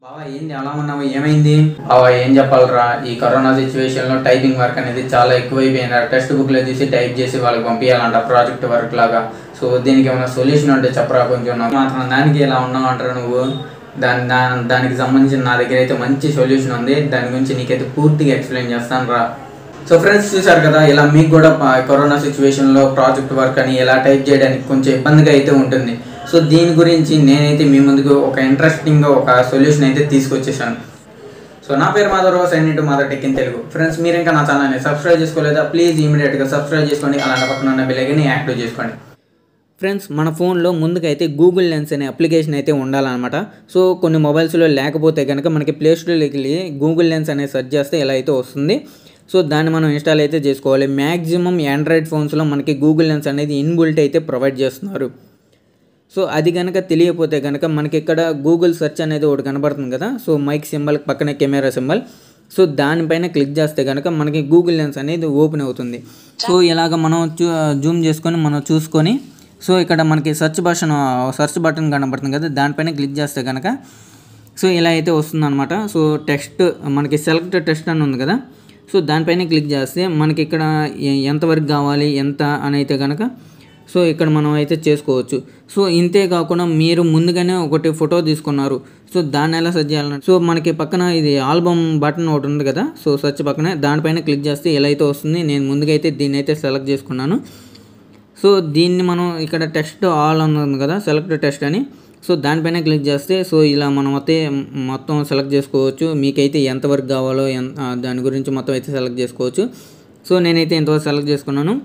బావా ఏంది అలా ఉన్నావు ఏమైంది బావా ఏం చెప్పాలరా ఈ కరోనా సిచ్యువేషన్ లో టైపింగ్ వర్క్ అనేది చాలా ఎక్కువైపోయింది టెక్స్ట్ బుక్ లో తీసి టైప్ చేసి వాళ్ళకి పంపించాలంట ప్రాజెక్ట్ వర్క్ లాగా సో దీనికి ఏమైనా సొల్యూషన్ ఉంటే చెప్పరా కొంచెం నాకు మాత్రం దానికి ఎలా ఉన్నావు అంటారు నువ్వు దాని దా- దానికి సంబంధించిన నా దగ్గర అయితే మంచి సొల్యూషన్ ఉంది దాని గురించి నీకైతే పూర్తిగా ఎక్స్ప్లెయిన్ చేస్తాను రా సో ఫ్రెండ్స్ చూసారు కదా ఇలా మీకు కూడా ప- కరోనా సిచ్యువేషన్లో ప్రాజెక్ట్ వర్క్ అని ఎలా టైప్ చేయడానికి కొంచెం ఇబ్బందిగా అయితే ఉంటుంది సో దీని గురించి నేనైతే మీ ముందుకు ఒక ఇంట్రెస్టింగ్గా ఒక సొల్యూషన్ అయితే తీసుకొచ్చేసాను సో నా పేరు Madhavarao sign into Madhav tech in Telugu friends మీరు ఇంకా నా ఛానల్ని సబ్స్క్రైబ్ చేసుకోలేదా ప్లీజ్ ఇమీడియట్గా సబ్స్క్రైబ్ చేసుకోండి అలాంటి పక్కన ఉన్న బెల్లైకని యాక్టివ్ చేసుకోండి ఫ్రెండ్స్ మన ఫోన్లో ముందుకైతే గూగుల్ లెన్స్ అనే అప్లికేషన్ అయితే ఉండాలన్నమాట సో కొన్ని మొబైల్స్లో లేకపోతే కనుక మనకి ప్లే స్టోర్లోకి వెళ్ళి గూగుల్ లెన్స్ అనేది సెర్చ్ చేస్తే ఇలా అయితే వస్తుంది సో దాన్ని మనం ఇన్స్టాల్ అయితే చేసుకోవాలి మ్యాక్సిమం ఆండ్రాయిడ్ ఫోన్స్లో మనకి గూగుల్ లెన్స్ అనేది ఇన్బుల్ట్ అయితే ప్రొవైడ్ చేస్తున్నారు సో అది కనుక తెలియకపోతే కనుక మనకి ఇక్కడ గూగుల్ సెర్చ్ అనేది ఒకటి కనబడుతుంది కదా సో మైక్ సింబల్ పక్కనే కెమెరా సింబల్ సో దానిపైన క్లిక్ చేస్తే కనుక మనకి గూగుల్ లెన్స్ అనేది ఓపెన్ అవుతుంది సో ఇలాగ మనం చూ జూమ్ చేసుకొని మనం చూసుకొని సో ఇక్కడ మనకి సెర్చ్ బటన్ సెర్చ్ బటన్ కనబడుతుంది కదా దానిపైన క్లిక్ చేస్తే కనుక సో ఇలా అయితే వస్తుంది అనమాట సో టెక్స్ట్ మనకి సెలెక్ట్ టెక్స్ట్ అని ఉంది కదా సో దానిపైన క్లిక్ చేస్తే మనకి ఇక్కడ ఎ- ఎంతవరకు కావాలి ఎంత అని అయితే కనుక సో ఇక్కడ మనం అయితే చేసుకోవచ్చు సో ఇంతే కాకుండా మీరు ముందుగానే ఒకటి ఫోటో తీసుకున్నారు సో దాన్ని ఎలా సెర్చ్ చేయాలంటే సో మనకి పక్కన ఇది ఆల్బమ్ బటన్ ఒకటి ఉంది కదా సో సెర్చ్ పక్కనే దానిపైన క్లిక్ చేస్తే ఎలా అయితే వస్తుంది నేను ముందుగా అయితే దీన్ని అయితే సెలెక్ట్ చేసుకున్నాను సో దీన్ని మనం ఇక్కడ టెస్ట్ ఆల్ అని ఉంది కదా సెలెక్ట్ టెస్ట్ అని సో దానిపైన క్లిక్ చేస్తే సో ఇలా మనం అయితే మొత్తం సెలెక్ట్ చేసుకోవచ్చు మీకైతే ఎంతవరకు కావాలో ఎన్ ఆ, దాని గురించి మొత్తం అయితే సెలెక్ట్ చేసుకోవచ్చు సో నేనైతే ఇంతవరకు సెలెక్ట్ చేసుకున్నాను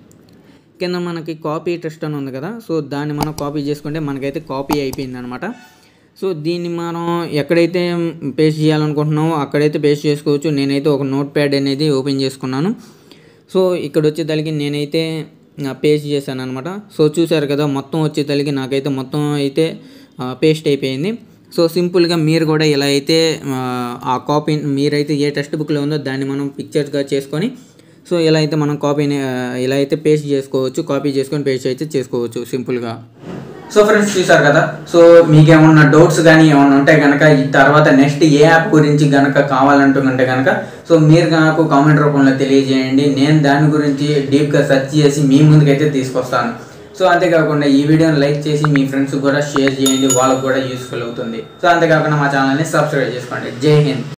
కింద మనకి కాపీ టెస్ట్ అని ఉంది కదా సో దాన్ని మనం కాపీ చేసుకుంటే మనకైతే కాపీ అయిపోయింది అనమాట సో దీన్ని మనం ఎక్కడైతే పేస్ట్ చేయాలనుకుంటున్నామో అక్కడైతే పేస్ట్ చేసుకోవచ్చు నేనైతే ఒక నోట్ ప్యాడ్ అనేది ఓపెన్ చేసుకున్నాను సో ఇక్కడ వచ్చేసరికి నేనైతే పేస్ట్ చేశాను అనమాట సో చూశారు కదా మొత్తం వచ్చేసరికి నాకైతే మొత్తం అయితే పేస్ట్ అయిపోయింది సో సింపుల్గా మీరు కూడా ఇలా అయితే ఆ, ఆ కాపీ మీరైతే ఏ టెక్స్ట్ బుక్లో ఉందో దాన్ని మనం పిక్చర్స్గా చేసుకొని సో ఇలా అయితే మనం కాపీని ఆ, ఇలా అయితే పేస్ట్ చేసుకోవచ్చు కాపీ చేసుకొని పేస్ట్ అయితే చేసుకోవచ్చు సింపుల్గా సో ఫ్రెండ్స్ చూసారు కదా సో మీకు ఏమన్నా డౌట్స్ కానీ ఏమన్నా ఉంటే కనుక ఈ తర్వాత నెక్స్ట్ ఏ యాప్ గురించి కనుక కావాలంటుంటే కనుక సో మీరు నాకు కామెంట్ రూపంలో తెలియజేయండి నేను దాని గురించి డీప్గా సెర్చ్ చేసి మీ ముందుకైతే తీసుకొస్తాను సో అంతేకాకుండా ఈ వీడియోని లైక్ చేసి మీ ఫ్రెండ్స్ కూడా షేర్ చేయండి వాళ్ళకు కూడా యూస్ఫుల్ అవుతుంది సో అంతేకాకుండా మా ఛానల్ని సబ్స్క్రైబ్ చేసుకోండి జై హింద్